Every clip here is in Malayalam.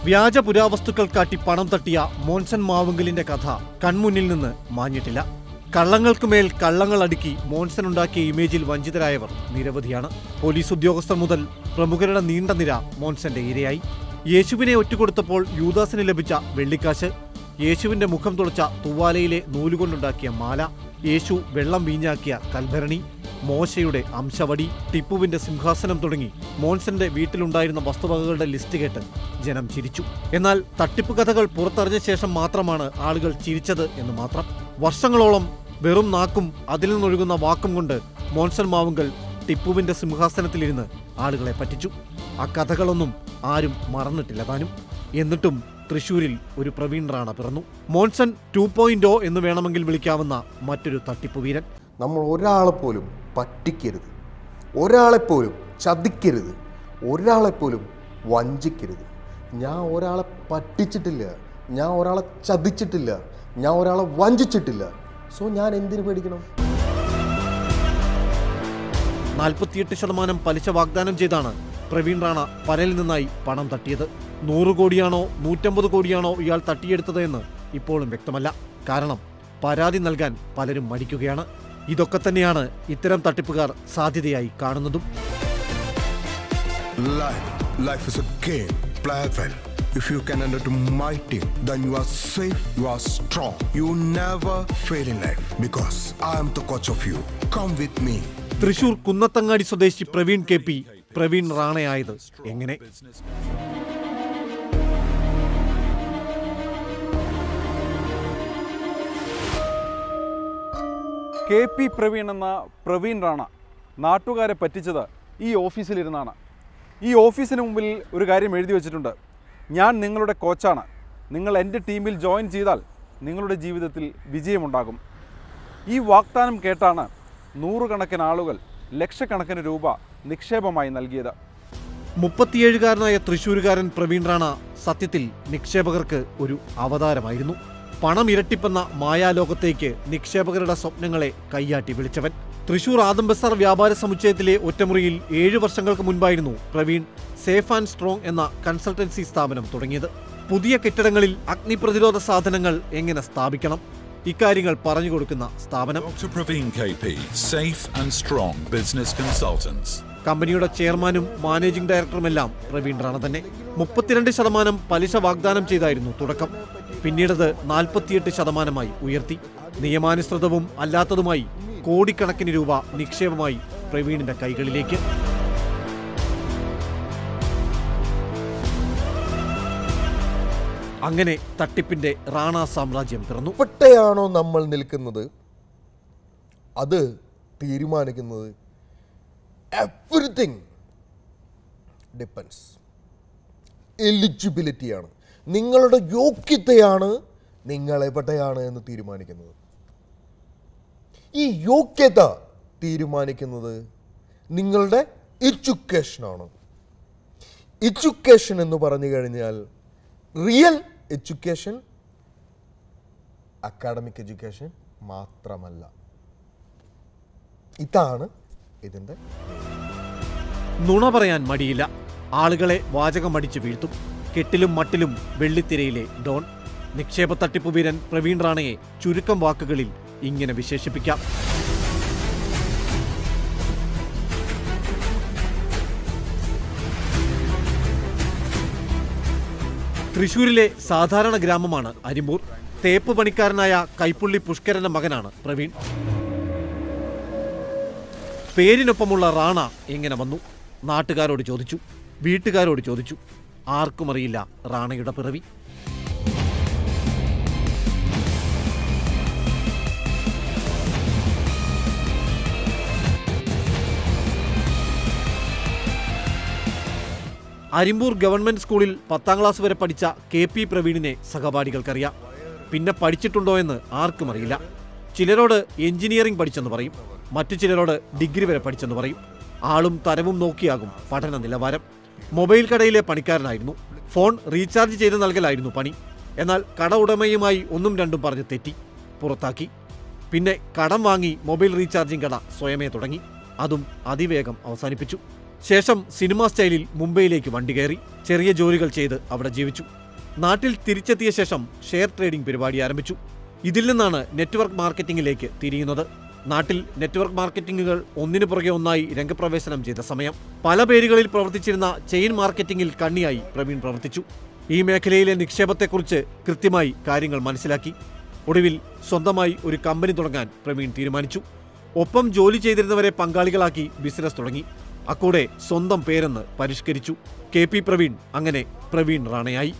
വ്യാജ പുരാവസ്തുക്കൾ കാട്ടി പണം തട്ടിയ മോൻസൺ മാവുങ്കലിന്റെ കഥ കൺമുന്നിൽ നിന്ന് മാഞ്ഞിട്ടില്ല കള്ളങ്ങൾക്ക് മേൽ കള്ളങ്ങൾ അടുക്കി മോൻസൺ ഉണ്ടാക്കിയ ഇമേജിൽ വഞ്ചിതരായവർ നിരവധിയാണ് പോലീസ് ഉദ്യോഗസ്ഥർ മുതൽ പ്രമുഖരുടെ നീണ്ട നിര മോൻസന്റെ ഇരയായി യേശുവിനെ ഒറ്റുകൊടുത്തപ്പോൾ യൂദാസിന് ലഭിച്ച വെള്ളിക്കാശ് യേശുവിന്റെ മുഖം തുളച്ച തുവാലയിലെ നൂലുകൊണ്ടുണ്ടാക്കിയ മാല യേശു വെള്ളം വീഞ്ഞാക്കിയ കൽഭരണി മോശയുടെ അംശവടി ടിപ്പുവിന്റെ സിംഹാസനം തുടങ്ങി മോൻസന്റെ വീട്ടിലുണ്ടായിരുന്ന വസ്തുവകകളുടെ ലിസ്റ്റ് കേട്ട് ജനം ചിരിച്ചു എന്നാൽ തട്ടിപ്പ് കഥകൾ പുറത്തറിഞ്ഞ ശേഷം മാത്രമാണ് ആളുകൾ ചിരിച്ചത് എന്ന് മാത്രം വർഷങ്ങളോളം വെറും നാക്കും അതിൽ നിന്നൊഴുകുന്ന വാക്കും കൊണ്ട് മോൻസൺ മാവുങ്കൽ ടിപ്പുവിന്റെ സിംഹാസനത്തിലിരുന്ന് ആളുകളെ പറ്റിച്ചു ആ കഥകളൊന്നും ആരും മറന്നിട്ടില്ല താനും എന്നിട്ടും തൃശൂരിൽ ഒരു പ്രവീൺ റാണ പിറന്നു മോൻസൺ ടു പോയിന്റ് എന്ന് വേണമെങ്കിൽ വിളിക്കാവുന്ന മറ്റൊരു തട്ടിപ്പ് വീരൻ നമ്മൾ ഒരാളെപ്പോലും പറ്റിക്കരുത് ഒരാളെപ്പോലും ചതിക്കരുത് ഒരാളെപ്പോലും വഞ്ചിക്കരുത് ഞാൻ ഒരാളെ പറ്റിച്ചിട്ടില്ല ഞാൻ ഒരാളെ ചതിച്ചിട്ടില്ല ഞാൻ ഒരാളെ വഞ്ചിച്ചിട്ടില്ല സോ ഞാൻ എന്തിനു പേടിക്കണം നാൽപ്പത്തിയെട്ട് ശതമാനം പലിശ വാഗ്ദാനം ചെയ്താണ് പ്രവീൺ റാണ പലരിൽ നിന്നായി പണം തട്ടിയത് നൂറ് കോടിയാണോ നൂറ്റമ്പത് കോടിയാണോ ഇയാൾ തട്ടിയെടുത്തത് എന്ന് ഇപ്പോഴും വ്യക്തമല്ല കാരണം പരാതി നൽകാൻ പലരും മടിക്കുകയാണ് ഇതൊക്കെ തന്നെയാണ് ഇത്തരം തട്ടിപ്പുകാർ സാധ്യതയായി കാണുന്നതും Life, life is a game. Play it well. If you can enter to my team, then you are safe, you are strong. You never fail in life because I am the coach of you. Come with me. Thrissur Kunnathangadi സ്വദേശി പ്രവീൺ കെ പി പ്രവീൺ റാണയായത് എങ്ങനെ കെ പി പ്രവീൺ എന്ന പ്രവീൺ റാണ നാട്ടുകാരെ പറ്റിച്ചത് ഈ ഓഫീസിലിരുന്നാണ് ഈ ഓഫീസിന് മുമ്പിൽ ഒരു കാര്യം എഴുതി വച്ചിട്ടുണ്ട് ഞാൻ നിങ്ങളുടെ കോച്ചാണ് നിങ്ങൾ എൻ്റെ ടീമിൽ ജോയിൻ ചെയ്താൽ നിങ്ങളുടെ ജീവിതത്തിൽ വിജയമുണ്ടാകും ഈ വാഗ്ദാനം കേട്ടാണ് നൂറുകണക്കിന് ആളുകൾ ലക്ഷക്കണക്കിന് രൂപ നിക്ഷേപമായി നൽകിയത് മുപ്പത്തിയേഴുകാരനായ തൃശൂരുകാരൻ പ്രവീൺ റാണ സത്യത്തിൽ നിക്ഷേപകർക്ക് ഒരു അവതാരമായിരുന്നു പണം ഇരട്ടിപ്പെന്ന മായാലോകത്തേക്ക് നിക്ഷേപകരുടെ സ്വപ്നങ്ങളെ കൈയാട്ടി വിളിച്ചവൻ തൃശൂർ ആദം ബസാർ വ്യാപാര സമുച്ചയത്തിലെ ഒറ്റമുറിയിൽ ഏഴു വർഷങ്ങൾക്ക് മുൻപായിരുന്നു പ്രവീൺ സേഫ് ആൻഡ് സ്ട്രോങ് എന്ന കൺസൾട്ടൻസി സ്ഥാപനം തുടങ്ങിയത് പുതിയ കെട്ടിടങ്ങളിൽ അഗ്നിപ്രതിരോധ സാധനങ്ങൾ എങ്ങനെ സ്ഥാപിക്കണം ഇക്കാര്യങ്ങൾ പറഞ്ഞു കൊടുക്കുന്ന സ്ഥാപനം Dr. Praveen KP, Safe and Strong Business Consultants. കമ്പനിയുടെ ചെയർമാനും മാനേജിംഗ് ഡയറക്ടറുമെല്ലാം പ്രവീൺ റാണ തന്നെ മുപ്പത്തിരണ്ട് ശതമാനം പലിശ വാഗ്ദാനം ചെയ്തായിരുന്നു തുടക്കം പിന്നീടത് നാൽപ്പത്തിയെട്ട് ശതമാനമായി ഉയർത്തി നിയമാനുസൃതവും അല്ലാത്തതുമായി കോടിക്കണക്കിന് രൂപ നിക്ഷേപമായി പ്രവീണിന്റെ കൈകളിലേക്ക് അങ്ങനെ തട്ടിപ്പിന്റെ റാണ സാമ്രാജ്യം പിറന്നു എവിടെയാണോ നമ്മൾ നിൽക്കുന്നത് അത് തീരുമാനിക്കുന്നത് എവറിത്തിങ് ഡിപ്പെൻസ് എലിജിബിലിറ്റിയാണ് നിങ്ങളുടെ യോഗ്യതയാണ് നിങ്ങൾ എവിടെയാണ് എന്ന് തീരുമാനിക്കുന്നത് ഈ യോഗ്യത തീരുമാനിക്കുന്നത് നിങ്ങളുടെ എഡ്യൂക്കേഷനാണ് എഡ്യൂക്കേഷൻ എന്ന് പറഞ്ഞു കഴിഞ്ഞാൽ റിയൽ എഡ്യൂക്കേഷൻ അക്കാഡമിക് എഡ്യൂക്കേഷൻ മാത്രമല്ല ഇതാണ് ഇതിൻ്റെ നുണ പറയാൻ മടിയില്ല ആളുകളെ വാചകമടിച്ചു വീഴ്ത്തും കെട്ടിലും മട്ടിലും വെള്ളിത്തിരയിലെ ഡോൺ നിക്ഷേപ തട്ടിപ്പ് വീരൻ പ്രവീൺ റാണയെ ചുരുക്കം വാക്കുകളിൽ ഇങ്ങനെ വിശേഷിപ്പിക്കാം തൃശൂരിലെ സാധാരണ ഗ്രാമമാണ് അരിമ്പൂർ തേപ്പ് പണിക്കാരനായ കൈപ്പുള്ളി പുഷ്കരന്റെ മകനാണ് പ്രവീൺ പേരിനൊപ്പമുള്ള റാണ എങ്ങനെ വന്നു നാട്ടുകാരോട് ചോദിച്ചു വീട്ടുകാരോട് ചോദിച്ചു ആർക്കും അറിയില്ല റാണയുടെ പിറവി അരിമ്പൂർ ഗവൺമെന്റ് സ്കൂളിൽ പത്താം ക്ലാസ് വരെ പഠിച്ച കെ പി പ്രവീണിനെ സഹപാഠികൾക്കറിയാം പിന്നെ പഠിച്ചിട്ടുണ്ടോ എന്ന് ആർക്കും അറിയില്ല ചിലരോട് എഞ്ചിനീയറിംഗ് പഠിച്ചെന്ന് പറയും മറ്റു ചിലരോട് ഡിഗ്രി വരെ പഠിച്ചെന്ന് പറയും ആളും തരവും നോക്കിയാകും പഠന നിലവാരം മൊബൈൽ കടയിലെ പണിക്കാരനായിരുന്നു ഫോൺ റീചാർജ് ചെയ്ത് നൽകലായിരുന്നു പണി എന്നാൽ കട ഉടമയുമായി ഒന്നും രണ്ടും പറഞ്ഞ് തെറ്റി പുറത്താക്കി പിന്നെ കടം വാങ്ങി മൊബൈൽ റീചാർജിംഗ് കട സ്വയമേ തുടങ്ങി അതും അതിവേഗം അവസാനിപ്പിച്ചു ശേഷം സിനിമാ സ്റ്റൈലിൽ മുംബൈയിലേക്ക് വണ്ടി കയറി ചെറിയ ജോലികൾ ചെയ്ത് അവിടെ ജീവിച്ചു നാട്ടിൽ തിരിച്ചെത്തിയ ശേഷം ഷെയർ ട്രേഡിംഗ് പരിപാടി ആരംഭിച്ചു ഇതിൽ നിന്നാണ് നെറ്റ്വർക്ക് മാർക്കറ്റിംഗിലേക്ക് തിരിയുന്നത് നാട്ടിൽ നെറ്റ്വർക്ക് മാർക്കറ്റിംഗുകൾ ഒന്നിനു പുറകെ ഒന്നായി രംഗപ്രവേശനം ചെയ്ത സമയം പല പേരുകളിൽ പ്രവർത്തിച്ചിരുന്ന ചെയിൻ മാർക്കറ്റിംഗിൽ കണ്ണിയായി പ്രവീൺ പ്രവർത്തിച്ചു ഈ മേഖലയിലെ നിക്ഷേപത്തെക്കുറിച്ച് കൃത്യമായി കാര്യങ്ങൾ മനസ്സിലാക്കി ഒടുവിൽ സ്വന്തമായി ഒരു കമ്പനി തുടങ്ങാൻ പ്രവീൺ തീരുമാനിച്ചു ഒപ്പം ജോലി ചെയ്തിരുന്നവരെ പങ്കാളികളാക്കി ബിസിനസ് തുടങ്ങി അക്കൂടെ സ്വന്തം പേരെന്ന് പരിഷ്കരിച്ചു കെ പി പ്രവീൺ അങ്ങനെ പ്രവീൺ റാണയായി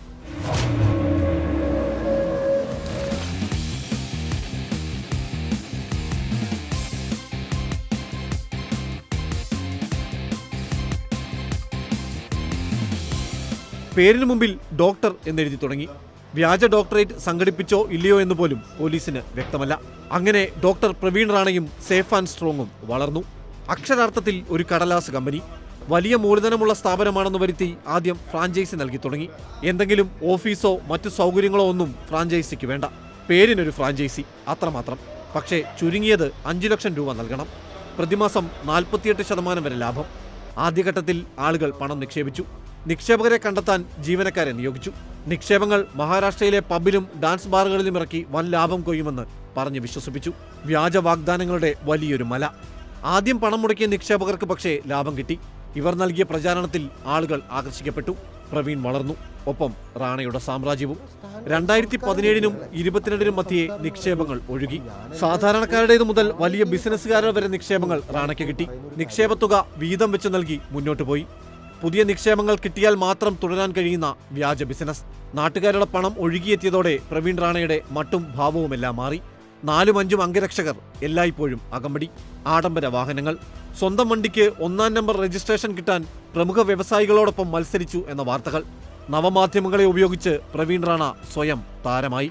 പേരിന് മുമ്പിൽ ഡോക്ടർ എന്നെഴുതി തുടങ്ങി വ്യാജ ഡോക്ടറേറ്റ് സംഘടിപ്പിച്ചോ ഇല്ലയോ എന്ന് പോലും പോലീസിന് വ്യക്തമല്ല അങ്ങനെ ഡോക്ടർ പ്രവീൺ റാണയും സേഫ് ആൻഡ് സ്ട്രോങ്ങും വളർന്നു അക്ഷരാർത്ഥത്തിൽ ഒരു കടലാസ് കമ്പനി വലിയ മൂലധനമുള്ള സ്ഥാപനമാണെന്ന് വരുത്തി ആദ്യം ഫ്രാഞ്ചൈസി നൽകി തുടങ്ങി എന്തെങ്കിലും ഓഫീസോ മറ്റു സൗകര്യങ്ങളോ ഒന്നും ഫ്രാഞ്ചൈസിക്ക് വേണ്ട പേരിനൊരു ഫ്രാഞ്ചൈസി അത്രമാത്രം പക്ഷേ ചുരുങ്ങിയത് അഞ്ചു ലക്ഷം രൂപ നൽകണം പ്രതിമാസം നാൽപ്പത്തിയെട്ട് ശതമാനം വരെ ലാഭം ആദ്യഘട്ടത്തിൽ ആളുകൾ പണം നിക്ഷേപിച്ചു നിക്ഷേപകരെ കണ്ടെത്താൻ ജീവനക്കാരെ നിയോഗിച്ചു നിക്ഷേപങ്ങൾ മഹാരാഷ്ട്രയിലെ പബ്ബിലും ഡാൻസ് ബാറുകളിലും ഇറക്കി വൻ ലാഭം കൊയ്യുമെന്ന് പറഞ്ഞ് വിശ്വസിപ്പിച്ചു വ്യാജ വാഗ്ദാനങ്ങളുടെ വലിയൊരു മല ആദ്യം പണം മുടക്കിയ നിക്ഷേപകർക്ക് പക്ഷേ ലാഭം കിട്ടി ഇവർ നൽകിയ പ്രചാരണത്തിൽ ആളുകൾ ആകർഷിക്കപ്പെട്ടു പ്രവീൺ വളർന്നു ഒപ്പം റാണയുടെ സാമ്രാജ്യവും രണ്ടായിരത്തി പതിനേഴിനും ഇരുപത്തിരണ്ടിനും മധ്യേ നിക്ഷേപങ്ങൾ ഒഴുകി സാധാരണക്കാരുടേത് മുതൽ വലിയ ബിസിനസ്സുകാരുടെ വരെ നിക്ഷേപങ്ങൾ റാണയ്ക്ക് കിട്ടി നിക്ഷേപത്തുക വീതം വെച്ച് നൽകി മുന്നോട്ട് പോയി പുതിയ നിക്ഷേപങ്ങൾ കിട്ടിയാൽ മാത്രം തുടരാൻ കഴിയുന്ന വ്യാജ ബിസിനസ് നാട്ടുകാരുടെ പണം ഒഴുകിയെത്തിയതോടെ പ്രവീൺ റാണയുടെ മട്ടും ഭാവവുമെല്ലാം മാറി നാലും അഞ്ചും അംഗരക്ഷകർ എല്ലായ്പ്പോഴും അകമ്പടി ആഡംബര വാഹനങ്ങൾ സ്വന്തം വണ്ടിക്ക് ഒന്നാം നമ്പർ രജിസ്ട്രേഷൻ കിട്ടാൻ പ്രമുഖ വ്യവസായികളോടൊപ്പം മത്സരിച്ചു എന്ന വാർത്തകൾ നവമാധ്യമങ്ങളെ ഉപയോഗിച്ച് പ്രവീൺ റാണ സ്വയം താരമായി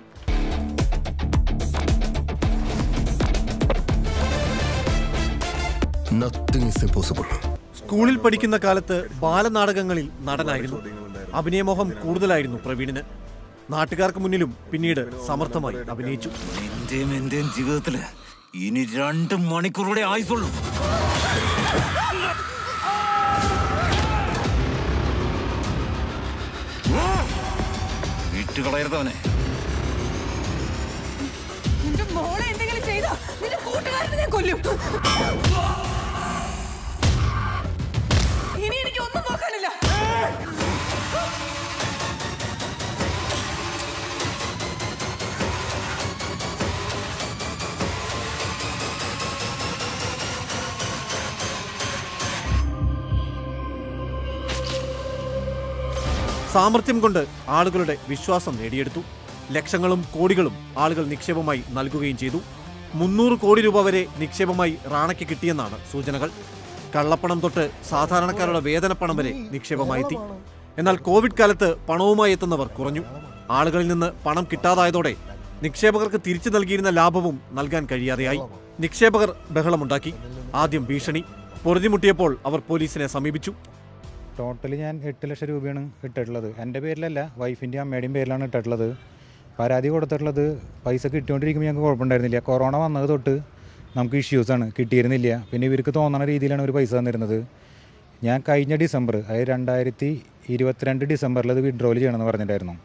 Nothing is impossible. സ്കൂളിൽ പഠിക്കുന്ന കാലത്ത് ബാലനാടകങ്ങളിൽ നടനായിരുന്നു അഭിനയമോഹം കൂടുതലായിരുന്നു പ്രവീണിന് നാട്ടുകാർക്ക് മുന്നിലും പിന്നീട് സമർത്ഥമായി അഭിനയിച്ചു എന്റെയും എന്റെയും ജീവിതത്തില് ഇനി രണ്ട് മണിക്കൂറുകൂടെ ആയുസുള്ളൂ വിട്ടുകളയരുതവനെ നിന്റെ മോളെ എന്തെങ്കിലും ചെയ്തോ നിന്റെ കൂട്ടുകാരനെ ഞാൻ കൊല്ലും ഇനി എനിക്ക് ഒന്നും നോക്കാനില്ല സാമർഥ്യം കൊണ്ട് ആളുകളുടെ വിശ്വാസം നേടിയെടുത്തു ലക്ഷങ്ങളും കോടികളും ആളുകൾ നിക്ഷേപമായി നൽകുകയും ചെയ്തു മുന്നൂറ് കോടി രൂപ വരെ നിക്ഷേപമായി റാണയ്ക്ക് കിട്ടിയെന്നാണ് സൂചനകൾ കള്ളപ്പണം തൊട്ട് സാധാരണക്കാരുടെ വേതനപ്പണം വരെ നിക്ഷേപമായി എത്തി എന്നാൽ കോവിഡ് കാലത്ത് പണവുമായി എത്തുന്നവർ കുറഞ്ഞു ആളുകളിൽ നിന്ന് പണം കിട്ടാതായതോടെ നിക്ഷേപകർക്ക് തിരിച്ചു നൽകിയിരുന്ന ലാഭവും നൽകാൻ കഴിയാതെയായി നിക്ഷേപകർ ബഹളമുണ്ടാക്കി ആദ്യം ഭീഷണി പൊറുതിമുട്ടിയപ്പോൾ അവർ പോലീസിനെ സമീപിച്ചു ടോട്ടൽ ഞാൻ എട്ട് ലക്ഷം രൂപയാണ് ഇട്ടിട്ടുള്ളത് എൻ്റെ പേരിലല്ല വൈഫിൻ്റെയും അമ്മയുടെയും പേരിലാണ് ഇട്ടിട്ടുള്ളത് പരാതി കൊടുത്തിട്ടുള്ളത് പൈസ കിട്ടിക്കൊണ്ടിരിക്കുമ്പോൾ ഞങ്ങൾക്ക് കുഴപ്പമുണ്ടായിരുന്നില്ല കൊറോണ വന്നത് തൊട്ട് നമുക്ക് ഇഷ്യൂസാണ് കിട്ടിയിരുന്നില്ല പിന്നെ ഇവർക്ക് തോന്നുന്ന രീതിയിലാണ് ഒരു പൈസ തന്നിരുന്നത് ഞാൻ കഴിഞ്ഞ ഡിസംബർ അതായത് രണ്ടായിരത്തി ഇരുപത്തിരണ്ട് ഡിസംബറിൽ അത് വിഡ്രോവൽ ചെയ്യണമെന്ന് പറഞ്ഞിട്ടുണ്ടായിരുന്നു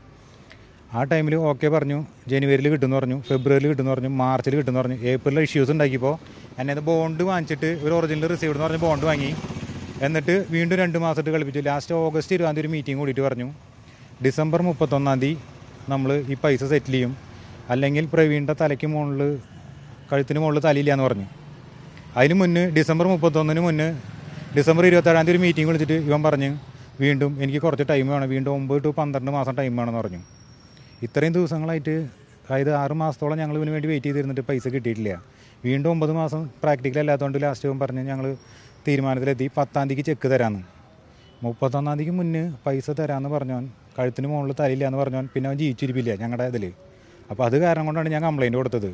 ആ ടൈമിൽ ഓക്കെ പറഞ്ഞു ജനുവരിയിൽ കിട്ടുമെന്ന് പറഞ്ഞു ഫെബ്രുവരിയിൽ കിട്ടുമെന്ന് പറഞ്ഞു മാർച്ചിൽ കിട്ടുമെന്ന് പറഞ്ഞു ഏപ്രിലിൽ ഇഷ്യൂസ് ഉണ്ടാക്കിയപ്പോൾ എന്നെ അത് ബോണ്ട് വാങ്ങിച്ചിട്ട് ഒരു ഒറിജിനൽ റിസീവ്ഡ് എന്ന് പറഞ്ഞ് ബോണ്ട് വാങ്ങി എന്നിട്ട് വീണ്ടും രണ്ട് മാസമായിട്ട് കളിപ്പിച്ചു ലാസ്റ്റ് ഓഗസ്റ്റ് ഇരുപതാം തീയതി ഒരു മീറ്റിംഗ് കൂടിയിട്ട് പറഞ്ഞു ഡിസംബർ മുപ്പത്തൊന്നാം തീയതി നമ്മൾ ഈ പൈസ സെറ്റിൽ ചെയ്യും അല്ലെങ്കിൽ പ്രവീണിൻ്റെ തലയ്ക്ക് മുകളിൽ കഴുത്തിന് മുകളിൽ തലയില്ല എന്ന് പറഞ്ഞു അതിന് മുന്നേ ഡിസംബർ മുപ്പത്തൊന്നിന് മുന്നേ ഡിസംബർ ഇരുപത്തേഴാം തീയതി ഒരു മീറ്റിംഗ് വിളിച്ചിട്ട് ഇവൻ പറഞ്ഞ് വീണ്ടും എനിക്ക് കുറച്ച് ടൈം വേണം വീണ്ടും ഒമ്പത് ടു പന്ത്രണ്ട് മാസം ടൈം വേണമെന്ന് പറഞ്ഞു ഇത്രയും ദിവസങ്ങളായിട്ട് അതായത് ആറ് മാസത്തോളം ഞങ്ങൾ ഇതിന് വേണ്ടി വെയിറ്റ് ചെയ്തിരുന്നിട്ട് പൈസ കിട്ടിയിട്ടില്ല വീണ്ടും ഒമ്പത് മാസം പ്രാക്ടിക്കൽ അല്ലാത്തതുകൊണ്ട് ലാസ്റ്റ് ഇവൻ പറഞ്ഞ് ഞങ്ങൾ തീരുമാനത്തിലെത്തി പത്താം തീയതിക്ക് ചെക്ക് തരാമെന്ന് മുപ്പത്തൊന്നാം തീയതിക്ക് മുന്നേ പൈസ തരാമെന്ന് പറഞ്ഞവൻ കഴുത്തിന് മുകളിൽ തരില്ല എന്ന് പറഞ്ഞവൻ പിന്നെ അവൻ ജീവിച്ചിരിപ്പില്ല ഞങ്ങളുടെ ഇതിൽ അപ്പോൾ അത് കാരണം കൊണ്ടാണ് ഞാൻ കംപ്ലൈൻറ്റ് കൊടുത്തത്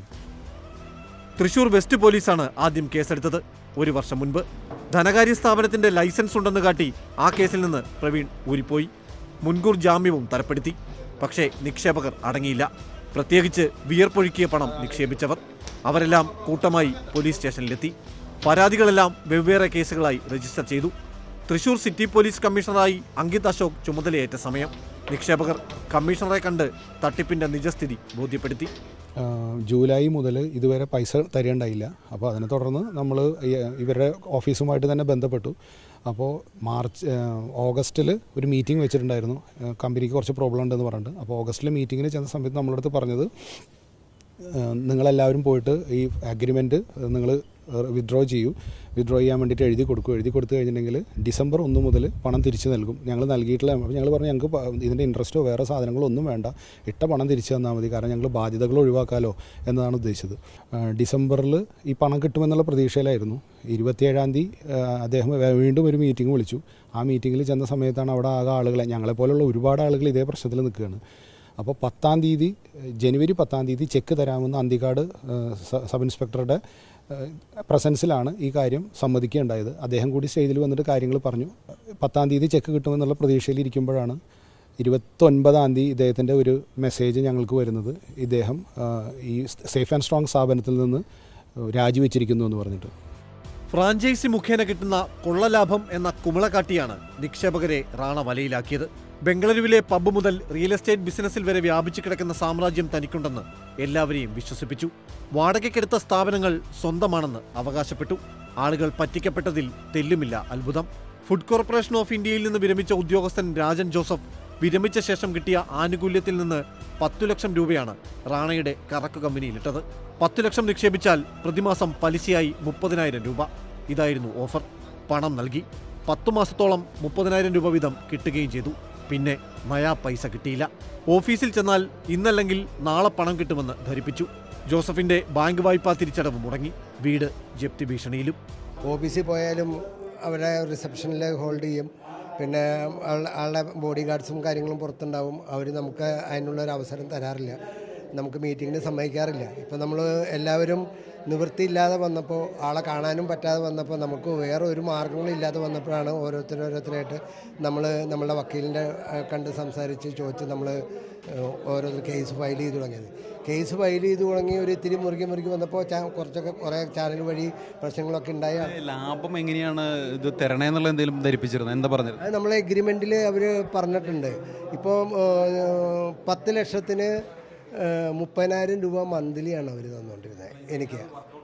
തൃശൂർ വെസ്റ്റ് പോലീസാണ് ആദ്യം കേസെടുത്തത് ഒരു വർഷം മുൻപ് ധനകാര്യ സ്ഥാപനത്തിന്റെ ലൈസൻസ് ഉണ്ടെന്ന് കാട്ടി ആ കേസിൽ നിന്ന് പ്രവീൺ ഊരിപ്പോയി മുൻകൂർ ജാമ്യവും തരപ്പെടുത്തി പക്ഷേ നിക്ഷേപകർ അടങ്ങിയില്ല പ്രത്യേകിച്ച് വിയർപ്പൊഴുക്കിയ പണം നിക്ഷേപിച്ചവർ അവരെല്ലാം കൂട്ടമായി പോലീസ് സ്റ്റേഷനിലെത്തി പരാതികളെല്ലാം വെവ്വേറെ കേസുകളായി രജിസ്റ്റർ ചെയ്തു തൃശൂർ സിറ്റി പോലീസ് കമ്മീഷണറായി അങ്കിത് അശോക് ചുമതലയേറ്റ സമയം നിക്ഷേപകർ കമ്മീഷണറെ കണ്ട് തട്ടിപ്പിന്റെ നിജസ്ഥിതി ബോധ്യപ്പെടുത്തി ആഹ് ജൂലൈ മുതൽ ഇതുവരെ പൈസ തരേണ്ടായില്ല അപ്പോൾ അതിനെ തുടർന്ന് നമ്മൾ ഇവരുടെ ഓഫീസുമായിട്ട് തന്നെ ബന്ധപ്പെട്ടു അപ്പോൾ മാർച്ച് ആഹ് ഓഗസ്റ്റിൽ ഒരു മീറ്റിംഗ് വെച്ചിട്ടുണ്ടായിരുന്നു ആഹ് കമ്പനിക്ക് കുറച്ച് പ്രോബ്ലം ഉണ്ടെന്ന് പറഞ്ഞിട്ട് അപ്പോൾ ഓഗസ്റ്റിലെ മീറ്റിങ്ങിന് ചെന്ന സമയത്ത് നമ്മളെ അടുത്ത് പറഞ്ഞത് ആഹ് നിങ്ങളെല്ലാവരും പോയിട്ട് ഈ അഗ്രിമെൻറ്റ് നിങ്ങൾ വിഡ്രോ ചെയ്യൂ വിഡ്രോ ചെയ്യാൻ വേണ്ടിയിട്ട് എഴുതി കൊടുക്കും എഴുതി കൊടുത്തു കഴിഞ്ഞിട്ടുണ്ടെങ്കിൽ ഡിസംബർ ഒന്ന് മുതൽ പണം തിരിച്ചു നൽകും ഞങ്ങൾ നൽകിയിട്ടുള്ള അപ്പോൾ ഞങ്ങൾ പറഞ്ഞു ഞങ്ങൾക്ക് പ- ഇതിൻ്റെ ഇൻട്രസ്റ്റോ വേറെ സാധനങ്ങളോ ഒന്നും വേണ്ട ഇട്ട പണം തിരിച്ചു തന്നാൽ മതി കാരണം ഞങ്ങൾ ബാധ്യതകൾ ഒഴിവാക്കാമല്ലോ എന്നതാണ് ഉദ്ദേശിച്ചത് ആഹ് ഡിസംബറിൽ ഈ പണം കിട്ടുമെന്നുള്ള പ്രതീക്ഷയിലായിരുന്നു ഇരുപത്തിയേഴാം തീയതി ആഹ് അദ്ദേഹം വേ- വീണ്ടും ഒരു മീറ്റിംഗ് വിളിച്ചു ആ മീറ്റിങ്ങിൽ ചെന്ന സമയത്താണ് അവിടെ ആകെ ആളുകളെ ഞങ്ങളെപ്പോലുള്ള ഒരുപാട് ആളുകൾ ഇതേ പ്രശ്നത്തിൽ നിൽക്കുകയാണ് അപ്പോൾ പത്താം തീയതി ഏഹ് ജനുവരി പത്താം തീയതി ചെക്ക് തരാമെന്ന് അന്തിക്കാട് ഏഹ് സ- സബ് ഇൻസ്പെക്ടറുടെ ഏഹ് പ്രസൻസിലാണ് ഈ കാര്യം സമ്മതിക്കുകയുണ്ടായത് അദ്ദേഹം കൂടി സ്റ്റേജിൽ വന്നിട്ട് കാര്യങ്ങൾ പറഞ്ഞു പത്താം തീയതി ചെക്ക് കിട്ടുമെന്നുള്ള പ്രതീക്ഷയിൽ ഇരിക്കുമ്പോഴാണ് ഇരുപത്തൊൻപതാം തീയതി ഇദ്ദേഹത്തിൻ്റെ ഒരു മെസ്സേജ് ഞങ്ങൾക്ക് വരുന്നത് ഇദ്ദേഹം ആഹ് ഈ സേഫ് ആൻഡ് സ്ട്രോങ് സ്ഥാപനത്തിൽ നിന്ന് രാജിവെച്ചിരിക്കുന്നു എന്ന് പറഞ്ഞിട്ട് ഫ്രാഞ്ചൈസി മുഖേന കിട്ടുന്ന കൊള്ളലാഭം എന്ന കുമിള കാട്ടിയാണ് നിക്ഷേപകരെ റാണ വലയിലാക്കിയത് ബംഗളൂരുവിലെ പബ്ബ് മുതൽ റിയൽ എസ്റ്റേറ്റ് ബിസിനസ്സിൽ വരെ വ്യാപിച്ചു കിടക്കുന്ന സാമ്രാജ്യം തനിക്കുണ്ടെന്ന് എല്ലാവരെയും വിശ്വസിപ്പിച്ചു വാടകയ്ക്കെടുത്ത സ്ഥാപനങ്ങൾ സ്വന്തമാണെന്ന് അവകാശപ്പെട്ടു ആളുകൾ പറ്റിക്കപ്പെട്ടതിൽ തെല്ലുമില്ല അത്ഭുതം ഫുഡ് കോർപ്പറേഷൻ ഓഫ് ഇന്ത്യയിൽ നിന്ന് വിരമിച്ച ഉദ്യോഗസ്ഥൻ രാജൻ ജോസഫ് വിരമിച്ച ശേഷം കിട്ടിയ ആനുകൂല്യത്തിൽ നിന്ന് പത്തു ലക്ഷം രൂപയാണ് റാണയുടെ കറക്ക് കമ്പനിയിലിട്ടത് പത്തു ലക്ഷം നിക്ഷേപിച്ചാൽ പ്രതിമാസം പലിശയായി മുപ്പതിനായിരം രൂപ ഇതായിരുന്നു ഓഫർ പണം നൽകി പത്തു മാസത്തോളം മുപ്പതിനായിരം രൂപ വീതം കിട്ടുകയും ചെയ്തു പിന്നെ നയാ പൈസ കിട്ടിയില്ല ഓഫീസിൽ ചെന്നാൽ ഇന്നല്ലെങ്കിൽ നാളെ പണം കിട്ടുമെന്ന് ധരിപ്പിച്ചു ജോസഫിന്റെ ബാങ്ക് വായ്പാ തിരിച്ചടവ് മുടങ്ങി വീട് ജപ്തി ഭീഷണിയിലും ഓഫീസിൽ പോയാലും അവരെ റിസപ്ഷനിൽ ഹോൾഡ് ചെയ്യും പിന്നെ ആള- ആളുടെ ബോഡി ഗാർഡ്സും കാര്യങ്ങളും പുറത്തുണ്ടാവും അവർ നമുക്ക് അതിനുള്ളൊരു അവസരം തരാറില്ല നമുക്ക് മീറ്റിങ്ങിന് സമ്മതിക്കാറില്ല ഇപ്പം നമ്മൾ എല്ലാവരും നിവൃത്തിയില്ലാതെ വന്നപ്പോൾ ആളെ കാണാനും പറ്റാതെ വന്നപ്പോൾ നമുക്ക് വേറെ ഒരു മാർഗങ്ങളില്ലാതെ വന്നപ്പോഴാണ് ഓരോരുത്തർ ഓരോരുത്തരായിട്ട് നമ്മൾ നമ്മളുടെ വക്കീലിൻ്റെ ആ, കണ്ട് സംസാരിച്ച് ചോദിച്ച് നമ്മൾ ഓരോരുത്തർ കേസ് ഫയൽ ചെയ്ത് തുടങ്ങിയത് കേസ് ഫയൽ ചെയ്ത് തുടങ്ങി ഒരു ഇത്തിരി മുറുകി മുറുകി വന്നപ്പോൾ ചാ- കുറച്ചൊക്കെ കുറേ ചാനൽ വഴി പ്രശ്നങ്ങളൊക്കെ ഉണ്ടായ ലാഭം എങ്ങനെയാണ് ഇത് തരണേന്നുള്ള എന്തെങ്കിലും ധരിപ്പിച്ചിരുന്നത് എന്താ പറഞ്ഞത് അത് നമ്മളെ എഗ്രിമെൻറ്റിൽ അവർ പറഞ്ഞിട്ടുണ്ട് ഇപ്പോൾ പത്ത് ലക്ഷത്തിന് ഏഹ്, മുപ്പതിനായിരം രൂപ മന്ത്ലിയാണ് അവർ തന്നുകൊണ്ടിരുന്നത് എനിക്ക്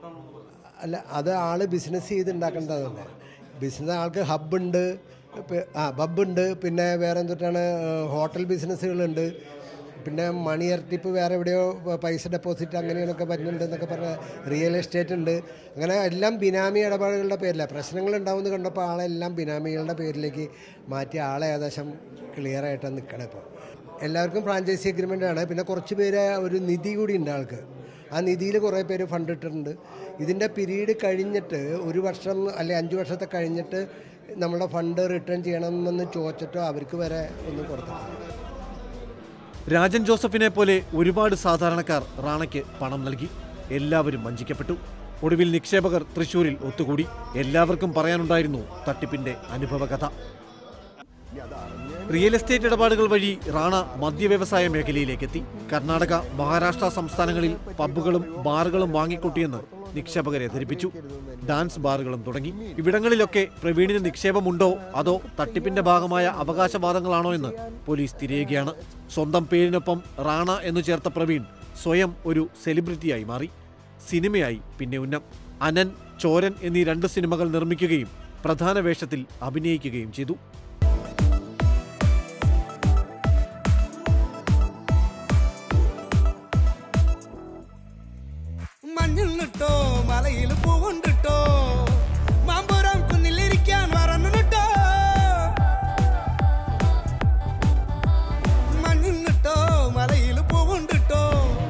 അല്ല അത് ആള് ബിസിനസ് ചെയ്ത് ഉണ്ടാക്കേണ്ടതുണ്ട് ബിസിനസ് ആൾക്ക് ഹബ്ബുണ്ട് ആ ഹബ്ബുണ്ട് പിന്നെ വേറെ എന്തൊട്ടാണ് ഹോട്ടൽ ബിസിനസ്സുകളുണ്ട് പിന്നെ മണി ഇരട്ടിപ്പ് വേറെ എവിടെയോ പ- പൈസ ഡെപ്പോസിറ്റ് അങ്ങനെയൊക്കെ വരുന്നുണ്ട് എന്നൊക്കെ പറഞ്ഞ റിയൽ എസ്റ്റേറ്റ് ഉണ്ട് അങ്ങനെ എല്ലാം ബിനാമി ഇടപാടുകളുടെ പേരിലാണ് പ്രശ്നങ്ങൾ ഉണ്ടാവുമെന്ന് കണ്ടപ്പോൾ ആളെല്ലാം ബിനാമികളുടെ പേരിലേക്ക് മാറ്റി ആളെ ഏകദേശം ക്ലിയർ ആയിട്ട് നിൽക്കണം ഇപ്പോൾ എല്ലാവർക്കും ഫ്രാഞ്ചൈസി അഗ്രിമെൻ്റ് ആണ് പിന്നെ കുറച്ച് പേര് ഒരു നിധി കൂടി ഉണ്ട് ആൾക്ക് ആ നിധിയിൽ കുറേ പേര് ഫണ്ട് ഇട്ടിട്ടുണ്ട് ഇതിൻ്റെ പീരീഡ് കഴിഞ്ഞിട്ട് ഒരു വർഷം അല്ലെ അഞ്ച് വർഷത്തെ കഴിഞ്ഞിട്ട് നമ്മുടെ ഫണ്ട് റിട്ടേൺ ചെയ്യണമെന്ന് ചോദിച്ചിട്ടോ അവർക്ക് വരെ ഒന്നും കൊടുത്തിട്ടില്ല രാജൻ ജോസഫിനെ പോലെ ഒരുപാട് സാധാരണക്കാർ റാണയ്ക്ക് പണം നൽകി എല്ലാവരും വഞ്ചിക്കപ്പെട്ടു ഒടുവിൽ നിക്ഷേപകർ തൃശൂരിൽ ഒത്തുകൂടി എല്ലാവർക്കും പറയാനുണ്ടായിരുന്നു തട്ടിപ്പിന്റെ അനുഭവകഥ റിയൽ എസ്റ്റേറ്റ് ഇടപാടുകൾ വഴി റാണ മദ്യവ്യവസായ മേഖലയിലേക്കെത്തി കർണാടക മഹാരാഷ്ട്ര സംസ്ഥാനങ്ങളിൽ പബ്ബുകളും ബാറുകളും വാങ്ങിക്കൂട്ടിയെന്ന് നിക്ഷേപകരെ ധരിപ്പിച്ചു ഡാൻസ് ബാറുകളും തുടങ്ങി ഇവിടങ്ങളിലൊക്കെ പ്രവീണിന് നിക്ഷേപമുണ്ടോ അതോ തട്ടിപ്പിന്റെ ഭാഗമായ അവകാശവാദങ്ങളാണോ എന്ന് പോലീസ് തിരയുകയാണ് സ്വന്തം പേരിനൊപ്പം റാണ എന്ന് ചേർത്ത പ്രവീൺ സ്വയം ഒരു സെലിബ്രിറ്റിയായി മാറി സിനിമയായി പിന്നെ ഉന്നം അനൻ ചോരൻ എന്നീ രണ്ട് സിനിമകൾ നിർമ്മിക്കുകയും പ്രധാന വേഷത്തിൽ അഭിനയിക്കുകയും ചെയ്തു മഞ്ഞിട്ടോ മലയിൽ പൂവുണ്ടിട്ടോ മാമ്പുരം കുന്നിലിരിക്കാൻ വരണിട്ടോ മഞ്ഞിട്ടോ മലയിൽ പൂവുണ്ടിട്ടോ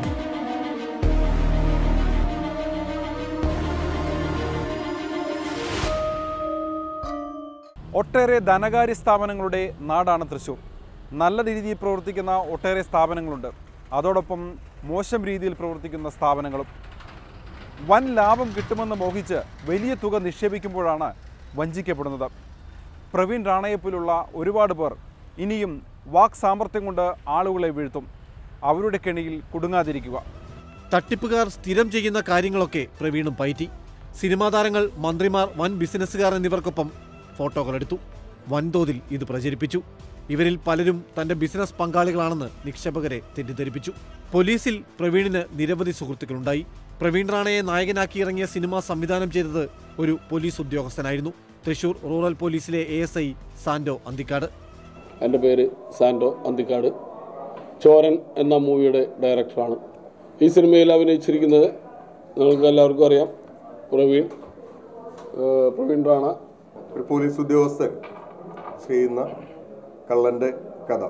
ഒട്ടേറെ ധനകാര്യ സ്ഥാപനങ്ങളുടെ നാടാണ് തൃശ്ശൂർ നല്ല രീതിയിൽ പ്രവർത്തിക്കുന്ന ഒട്ടേറെ സ്ഥാപനങ്ങളുണ്ട് അതോടൊപ്പം മോശം രീതിയിൽ പ്രവർത്തിക്കുന്ന സ്ഥാപനങ്ങളും വൻ ലാഭം കിട്ടുമെന്ന് മോഹിച്ച് വലിയ തുക നിക്ഷേപിക്കുമ്പോഴാണ് വഞ്ചിക്കപ്പെടുന്നത് പ്രവീൺ റാണയെപ്പോലുള്ള ഒരുപാട് പേർ ഇനിയും വാക് സാമർഥ്യം കൊണ്ട് ആളുകളെ വീഴ്ത്തും അവരുടെ കെണിയിൽ കുടുങ്ങാതിരിക്കുക തട്ടിപ്പുകാർ സ്ഥിരം ചെയ്യുന്ന കാര്യങ്ങളൊക്കെ പ്രവീണും പയറ്റി സിനിമാ താരങ്ങൾ മന്ത്രിമാർ വൻ ബിസിനസ്സുകാർ എന്നിവർക്കൊപ്പം ഫോട്ടോകൾ എടുത്തു വൻതോതിൽ ഇത് പ്രചരിപ്പിച്ചു ഇവരിൽ പലരും തന്റെ ബിസിനസ് പങ്കാളികളാണെന്ന് നിക്ഷേപകരെ തെറ്റിദ്ധരിപ്പിച്ചു പോലീസിൽ പ്രവീണിന് നിരവധി സുഹൃത്തുക്കളുണ്ടായി പ്രവീൺ റാണയെ നായകനാക്കി ഇറങ്ങിയ സിനിമ സംവിധാനം ചെയ്തത് ഒരു പോലീസ് ഉദ്യോഗസ്ഥനായിരുന്നു തൃശൂർ റൂറൽ പോലീസിലെ A S I Santo Anthikkad എൻ്റെ പേര് സാൻഡോ അന്തിക്കാട് ചോരൻ എന്ന മൂവിയുടെ ഡയറക്ടറാണ് ഈ സിനിമയിൽ അഭിനയിച്ചിരിക്കുന്നത് നിങ്ങൾക്ക് എല്ലാവർക്കും അറിയാം പ്രവീൺ ഏഹ് പ്രവീൺ റാണ ഒരു പോലീസ് ഉദ്യോഗസ്ഥൻ ചെയ്യുന്ന കള്ളന്റെ കഥ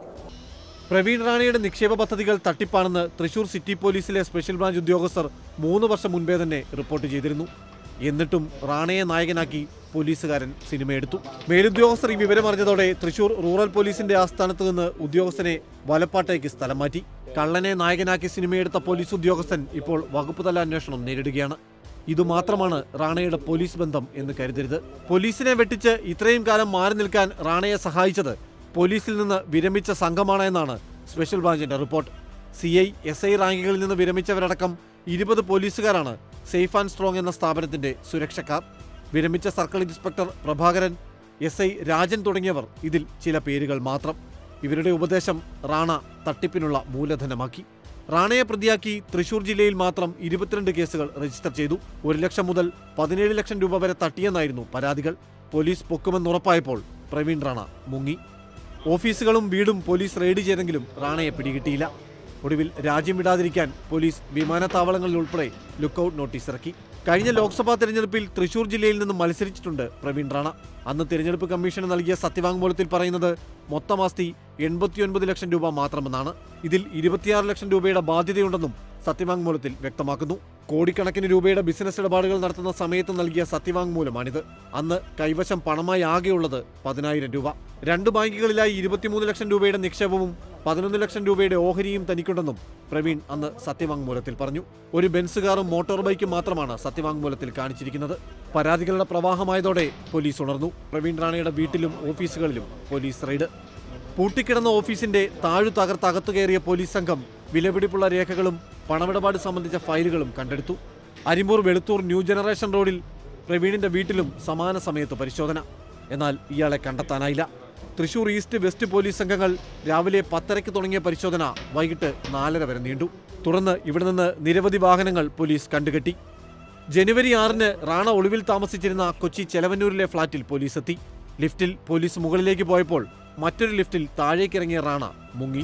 പ്രവീൺ റാണിയുടെ നിക്ഷേപ പദ്ധതികൾ തട്ടിപ്പാണെന്ന് തൃശൂർ സിറ്റി പോലീസിലെ സ്പെഷ്യൽ ബ്രാഞ്ച് ഉദ്യോഗസ്ഥർ മൂന്ന് വർഷം മുൻപേ തന്നെ റിപ്പോർട്ട് ചെയ്തിരുന്നു എന്നിട്ടും റാണയെ നായകനാക്കി പോലീസുകാരൻ സിനിമയെടുത്തു മേലുദ്യോഗസ്ഥർ ഈ വിവരം അറിഞ്ഞതോടെ തൃശൂർ റൂറൽ പോലീസിന്റെ ആസ്ഥാനത്ത് നിന്ന് ഉദ്യോഗസ്ഥനെ വലപ്പാട്ടേക്ക് സ്ഥലം മാറ്റി കള്ളനെ നായകനാക്കി സിനിമയെടുത്ത പോലീസ് ഉദ്യോഗസ്ഥൻ ഇപ്പോൾ വകുപ്പ് തല അന്വേഷണം നേരിടുകയാണ് ഇതുമാത്രമാണ് റാണയുടെ പോലീസ് ബന്ധം എന്ന് കരുതരുത് പോലീസിനെ വെട്ടിച്ച് ഇത്രയും കാലം മാറി നിൽക്കാൻ റാണയെ സഹായിച്ചത് പോലീസിൽ നിന്ന് വിരമിച്ച സംഘമാണ് എന്നാണ് സ്പെഷ്യൽ ബ്രാഞ്ചിന്റെ report C I S I റാങ്കുകളിൽ നിന്ന് വിരമിച്ചവരടക്കം ഇരുപത് പോലീസുകാരാണ് സേഫ് ആൻഡ് സ്ട്രോങ് എന്ന സ്ഥാപനത്തിന്റെ സുരക്ഷക്കാർ വിരമിച്ച circle inspector Prabhakaran S I Rajan തുടങ്ങിയവർ ഇതിൽ ചില പേരുകൾ മാത്രം ഇവരുടെ ഉപദേശം റാണ തട്ടിപ്പിനുള്ള മൂലധനമാക്കി റാണയെ പ്രതിയാക്കി തൃശൂർ ജില്ലയിൽ മാത്രം ഇരുപത്തിരണ്ട് കേസുകൾ രജിസ്റ്റർ ചെയ്തു ഒരു ലക്ഷം മുതൽ പതിനേഴ് ലക്ഷം രൂപ വരെ തട്ടിയെന്നായിരുന്നു പരാതികൾ പോലീസ് പൊക്കുമെന്നുറപ്പായപ്പോൾ പ്രവീൺ റാണ മുങ്ങി ഓഫീസുകളും വീടും പോലീസ് റെയ്ഡ് ചെയ്തെങ്കിലും റാണയെ പിടികിട്ടിയില്ല ഒടുവിൽ രാജ്യം വിടാതിരിക്കാൻ പോലീസ് വിമാനത്താവളങ്ങളിൽ ഉൾപ്പെടെ ലുക്കൌട്ട് നോട്ടീസ് ഇറക്കി കഴിഞ്ഞ ലോക്സഭാ തെരഞ്ഞെടുപ്പിൽ തൃശൂർ ജില്ലയിൽ നിന്ന് മത്സരിച്ചിട്ടുണ്ട് പ്രവീൺ റാണ അന്ന് തിരഞ്ഞെടുപ്പ് കമ്മീഷന് നൽകിയ സത്യവാങ്മൂലത്തിൽ പറയുന്നത് മൊത്തം ആസ്തി എൺപത്തിയൊൻപത് ലക്ഷം രൂപ മാത്രമെന്നാണ് ഇതിൽ ഇരുപത്തിയാറ് ലക്ഷം രൂപയുടെ ബാധ്യതയുണ്ടെന്നും സത്യവാങ്മൂലത്തിൽ വ്യക്തമാക്കുന്നു കോടിക്കണക്കിന് രൂപയുടെ ബിസിനസ് ഇടപാടുകൾ നടത്തുന്ന സമയത്ത് നൽകിയ സത്യവാങ്മൂലമാണിത് അന്ന് കൈവശം പണമായി ആകെയുള്ളത് പതിനായിരം രൂപ രണ്ട് ബാങ്കുകളിലായി ഇരുപത്തിമൂന്ന് ലക്ഷം രൂപയുടെ നിക്ഷേപവും പതിനൊന്ന് ലക്ഷം രൂപയുടെ ഓഹരിയും തനിക്കുണ്ടെന്നും പ്രവീൺ അന്ന് സത്യവാങ്മൂലത്തിൽ പറഞ്ഞു ഒരു ബെൻസ് കാറും മോട്ടോർ ബൈക്കും മാത്രമാണ് സത്യവാങ്മൂലത്തിൽ കാണിച്ചിരിക്കുന്നത് പരാതികളുടെ പ്രവാഹമായതോടെ പോലീസ് ഉണർന്നു പ്രവീൺ റാണയുടെ വീട്ടിലും ഓഫീസുകളിലും പോലീസ് റെയ്ഡ് പൂട്ടിക്കിടന്ന ഓഫീസിന്റെ താഴു തകർത്ത് അകത്തു കയറിയ പോലീസ് സംഘം വിലപിടിപ്പുള്ള രേഖകളും പണമിടപാട് സംബന്ധിച്ച ഫയലുകളും കണ്ടെടുത്തു അരിമ്പൂർ വെളുത്തൂർ ന്യൂ ജനറേഷൻ റോഡിൽ പ്രവീണിന്റെ വീട്ടിലും സമാന സമയത്ത് പരിശോധന എന്നാൽ ഇയാളെ കണ്ടെത്താനായില്ല തൃശൂർ ഈസ്റ്റ് വെസ്റ്റ് പോലീസ് സംഘങ്ങൾ രാവിലെ പത്തരയ്ക്ക് തുടങ്ങിയ പരിശോധന വൈകിട്ട് നാലര വരെ നീണ്ടു തുടർന്ന് ഇവിടെ നിന്ന് നിരവധി വാഹനങ്ങൾ പോലീസ് കണ്ടുകെട്ടി ജനുവരി ആറിന് റാണ ഒളിവിൽ താമസിച്ചിരുന്ന കൊച്ചി ചെലവന്നൂരിലെ ഫ്ളാറ്റിൽ പോലീസ് എത്തി ലിഫ്റ്റിൽ പോലീസ് മുകളിലേക്ക് പോയപ്പോൾ മറ്റൊരു ലിഫ്റ്റിൽ താഴേക്കിറങ്ങിയ റാണ മുങ്ങി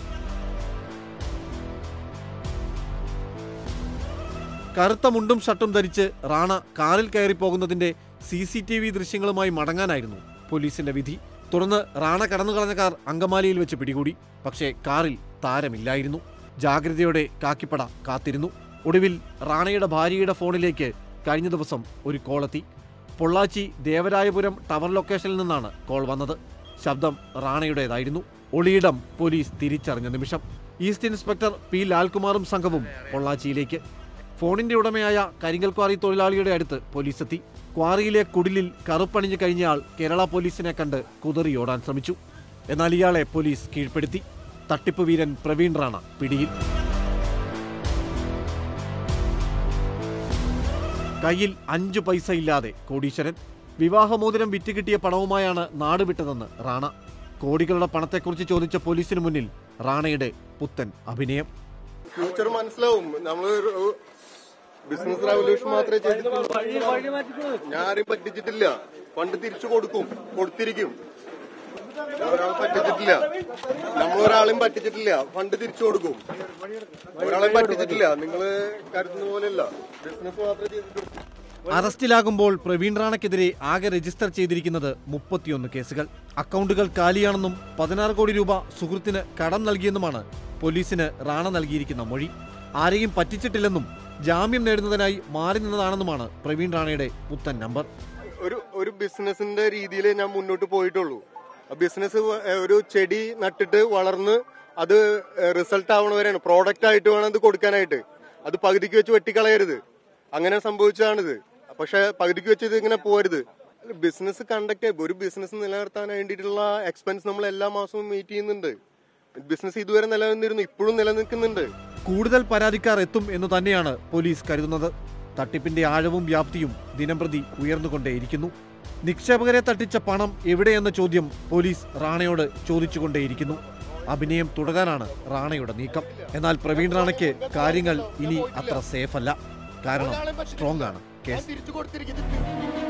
കറുത്ത മുണ്ടും ഷർട്ടും ധരിച്ച് റാണ കാറിൽ കയറി പോകുന്നതിന്റെ സി സി ടി വി ദൃശ്യങ്ങളുമായി മടങ്ങാനായിരുന്നു പോലീസിന്റെ വിധി തുടർന്ന് റാണ കടന്നു കളഞ്ഞ കാർ അങ്കമാലിയിൽ വെച്ച് പിടികൂടി പക്ഷേ കാറിൽ താരമില്ലായിരുന്നു ജാഗ്രതയോടെ കാക്കിപ്പട കാത്തിരുന്നു ഒടുവിൽ റാണയുടെ ഭാര്യയുടെ ഫോണിലേക്ക് കഴിഞ്ഞ ദിവസം ഒരു കോളെത്തി പൊള്ളാച്ചി ദേവരായപുരം ടവർ ലൊക്കേഷനിൽ നിന്നാണ് കോൾ വന്നത് ശബ്ദം റാണയുടേതായിരുന്നു ഒളിയിടം പോലീസ് തിരിച്ചറിഞ്ഞ നിമിഷം ഈസ്റ്റ് ഇൻസ്പെക്ടർ പി ലാൽകുമാറും സംഘവും പൊള്ളാച്ചിയിലേക്ക് ഫോണിന്റെ ഉടമയായ കരിങ്കൽ ക്വാറി തൊഴിലാളിയുടെ അടുത്ത് പോലീസ് എത്തി ക്വാറിയിലെ കുടിലിൽ കറുപ്പണിഞ്ഞു കഴിഞ്ഞയാൾ കേരള പോലീസിനെ കണ്ട് കുതറിയോടാൻ ശ്രമിച്ചു എന്നാൽ ഇയാളെ പോലീസ് കീഴ്പ്പെടുത്തി തട്ടിപ്പ് വീരൻ പ്രവീൺ റാണ പിടിയിൽ കയ്യിൽ അഞ്ചു പൈസ ഇല്ലാതെ കോടീശ്വരൻ വിവാഹമോതിരം വിറ്റ് കിട്ടിയ പണവുമായാണ് നാട് വിട്ടതെന്ന് റാണ കോടികളുടെ പണത്തെക്കുറിച്ച് ചോദിച്ച പോലീസിന് മുന്നിൽ റാണയുടെ പുത്തൻ അഭിനയം ഫ്യൂച്ചർ മനസ്സിലാവും നമ്മൾ ബിസിനസ് റവല്യൂഷൻ മാത്രമേ ചെയ്തിട്ടുള്ളൂ ഞാൻ ആരെയും പറ്റിച്ചിട്ടില്ല ഫണ്ട് തിരിച്ചു കൊടുക്കും കൊടുത്തിരിക്കും ഞാൻ ഒരാളെ പറ്റിച്ചിട്ടില്ല നമ്മൾ ഒരാളെയും പറ്റിച്ചിട്ടില്ല ഫണ്ട് തിരിച്ചു കൊടുക്കും ഒരാളെയും പറ്റിച്ചിട്ടില്ല നിങ്ങള് കരുതുന്ന പോലെയല്ല ബിസിനസ് മാത്രമേ ചെയ്തിട്ടുള്ളൂ അറസ്റ്റിലാകുമ്പോൾ പ്രവീൺ റാണയ്ക്കെതിരെ ആകെ രജിസ്റ്റർ ചെയ്തിരിക്കുന്നത് മുപ്പത്തിയൊന്ന് കേസുകൾ അക്കൗണ്ടുകൾ കാലിയാണെന്നും പതിനാറ് കോടി രൂപ സുഹൃത്തിന് കടം നൽകിയെന്നുമാണ് പോലീസിന് റാണ നൽകിയിരിക്കുന്ന മൊഴി ആരെയും പറ്റിച്ചിട്ടില്ലെന്നും ജാമ്യം നേടുന്നതിനായി മാറി നിന്നതാണെന്നുമാണ് പ്രവീൺ റാണയുടെ പുത്തൻ നമ്പർ ഒരു ഒരു ബിസിനസിന്റെ രീതിയിൽ ഞാൻ മുന്നോട്ട് പോയിട്ടുള്ളൂ ബിസിനസ് ഒരു ചെടി നട്ടിട്ട് വളർന്ന് അത് റിസൾട്ട് ആവണവരെയാണ് പ്രോഡക്റ്റ് ആയിട്ട് വേണം അത് കൊടുക്കാനായിട്ട് അത് പകുതിക്ക് വെച്ച് വെട്ടിക്കളയരുത് അങ്ങനെ സംഭവിച്ചതാണിത് പക്ഷെ പകുതിക്ക് വെച്ച് ഇത് ഇങ്ങനെ പോരുത് ബിസിനസ് കണ്ടക്ട് ഒരു ബിസിനസ് നിലനിർത്താൻ വേണ്ടിയിട്ടുള്ള എക്സ്പെൻസ് നമ്മൾ എല്ലാ മാസവും മീറ്റ് ചെയ്യുന്നുണ്ട് ബിസിനസ് ഇതുവരെ നിലനിന്നിരുന്നു ഇപ്പോഴും നിലനിൽക്കുന്നുണ്ട് കൂടുതൽ പരാതിക്കാർ എത്തും എന്ന് തന്നെയാണ് പോലീസ് കരുതുന്നത് തട്ടിപ്പിന്റെ ആഴവും വ്യാപ്തിയും ദിനംപ്രതി ഉയർന്നുകൊണ്ടേയിരിക്കുന്നു നിക്ഷേപകരെ തട്ടിച്ച പണം എവിടെയെന്ന ചോദ്യം പോലീസ് റാണയോട് ചോദിച്ചുകൊണ്ടേയിരിക്കുന്നു അഭിനയം തുടരാനാണ് റാണയുടെ നീക്കം എന്നാൽ പ്രവീൺ റാണയ്ക്ക് കാര്യങ്ങൾ ഇനി അത്ര സേഫ് അല്ല കാരണം സ്ട്രോങ് ആണ് കേസ് തിരിച്ചു കൊടുത്തിരിക്കുന്നത്